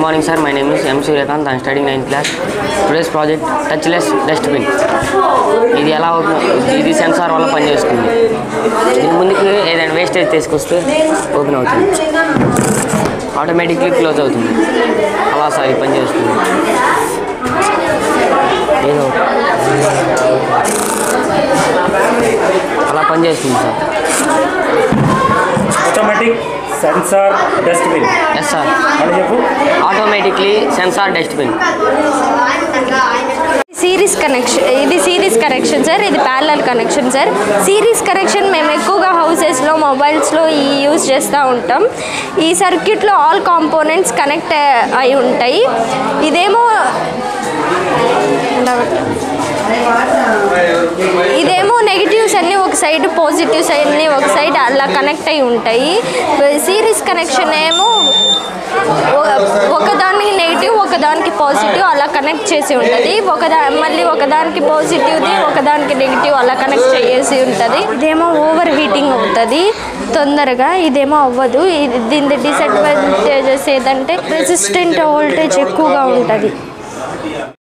morning sir my name is M Suryakant I'm studying ninth class today's project touchless dustbin ఇది ఎలా అవుతుంది ఇది censor వల్ల పనిచేస్తుంది దీని ముందుకు ఏదైనా వేస్టేజ్ తీసుకొస్తే ఓపెన్ అవుతుంది ఆటోమేటిక్లీ క్లోజ్ అవుతుంది అలా సార్ ఇది పనిచేస్తుంది ఏదో అలా పనిచేస్తుంది sir automatic sensor dustbin yes sir అని చెప్పు automatically sensor dustbin series connection ఇది సిరీస్ కనెక్షన్ సార్ ఇది parallel connection sir series connection మేము ఎక్కువగా హౌసెస్లో మొబైల్స్లో ఈ యూజ్ చేస్తూ ఉంటాం ఈ సర్క్యూట్లో ఆల్ కాంపోనెంట్స్ కనెక్ట్ అయి ఉంటాయి ఇదేమో ఇదేమో నెగిటివ్స్ అన్నీ ఒక సైడ్ పాజిటివ్స్ అన్నీ ఒక సైడ్ అలా కనెక్ట్ అయి ఉంటాయి సిరీస్ కనెక్షన్ ఏమో ఒ- ఒకదానికి నెగిటివ్ ఒకదానికి పాజిటివ్ అలా కనెక్ట్ చేసి ఉంటుంది ఒకదా మళ్ళీ ఒకదానికి పాజిటివ్ది ఒకదానికి నెగిటివ్ అలా కనెక్ట్ చేసి ఉంటుంది ఇదేమో ఓవర్ హీటింగ్ అవుతుంది తొందరగా ఇదేమో అవ్వదు ఇది దీని డిసడ్వాంటేజెస్ ఏదంటే రెసిస్టెంట్ వోల్టేజ్ ఎక్కువగా ఉంటుంది